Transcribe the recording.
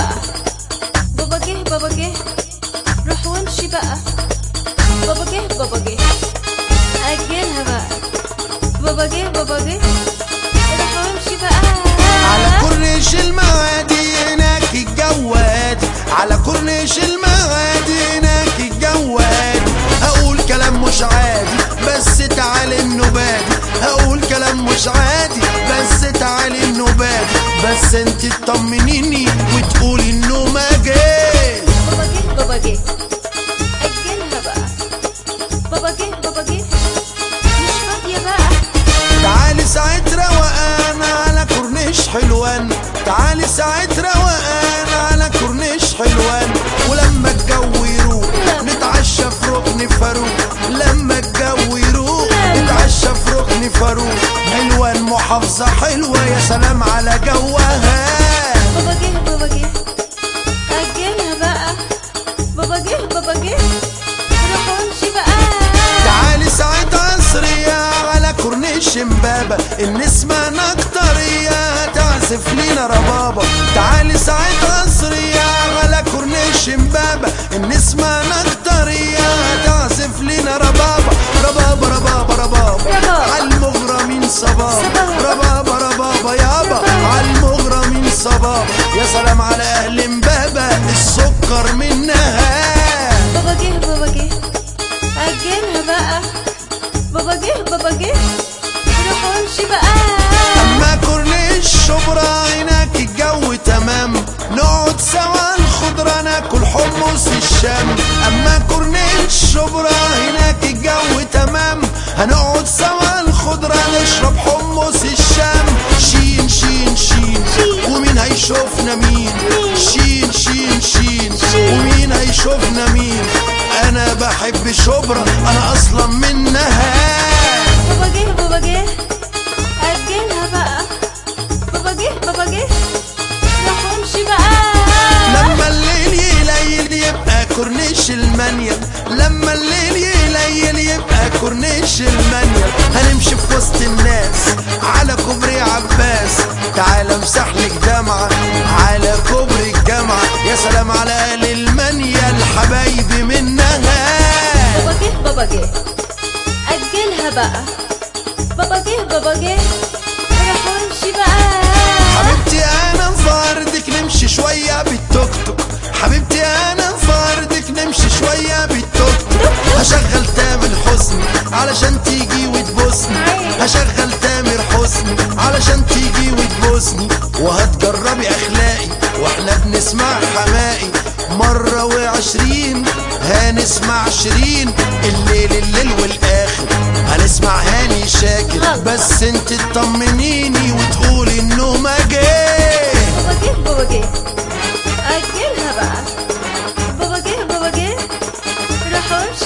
بقى بابا جه بابا جه روح وامشي بقى بابا جه بابا جه أجلها بقى بابا جه بابا جه روح وامشي بقى على كورنيش المعادي هناك الجو هادي على كورنيش المعادي هناك الجو هادي هقول كلام مش عادي بس تعالي النبادي هقول كلام مش عادي بس تعالي النبادي بس انت تطمنيني وتقولي انه ما جاش بابا جه بابا جه أجلها بقى بابا جه بابا جه مش فاضية بقى تعالي ساعة روقان على كورنيش حلوان تعالي ساعة روقان على كورنيش حلوان ولما الجو يروق نتعشى في ركن فاروق لما الجو يروق نتعشى في ركن فاروق حلوان محافظة حلوة يا سلام على جوها بابا جه بابا جه أجلها بقى بابا جه بابا جه روح وامشي بقى تعالي ساعة عصرية على كورنيش امبابة النسمة نكترية تعزف لينا ربابة تعالي ساعة عصرية على كورنيش امبابة النسمة نكترية تعزف لينا ربابة ربابة ربابة ربابة ربابة. عالمغرمين صبابة صبابة. ربابة ربابة يابا ربابة. عالمغرمين صبابة يا سلام على اهل امبابة السكر منها بابا جه بابا جه أجلها بقى بابا جه بابا جه روح وامشي بقى اما كورنيش شبرا هناك الجو تمام نقعد سوا الخضرة ناكل حمص الشام اما كورنيش شبرا هناك الجو تمام هنقعد سوا الخضرة نشرب حمص الشام شين شين شين شين. ومين هيشوفنا مين شين شين شين ومين هيشوفنا مين انا بحب شبرا انا اصلا منها بابا جه بابا جه أجلها بقى بابا جه بابا جه روح وامشي بقى لما الليل يليل يبقى كورنيش المانيال لما الليل يليل يبقى كورنيش المانيال هنمشي في وسط الناس على كوبري عباس تعال امسح لك دمعة على كوبري الجامعة يا سلام على اهل المانيال حبايبي منها بابا جه بابا جه أجلها بقى بابا جه بابا جه روح وامشي بقى حبيبتي انا فردك نمشي شوية بالتوك توك حبيبتي انا فردك نمشي شوية بالتوك توك هشغل تامر حسني علشان تيجي وتبوسني هشغل تامر حسني علشان تيجي وتبوسني وهتجربي اخلاقي واحنا بنسمع حمائي مرة وعشرين هنسمع عشرين الليل الليل والاخر هنسمع هاني شاكر بس انت تطمنيني وتقولي انه ما جه بابا جه بابا جه أجلها بقى بابا جه بابا جه روح وامشي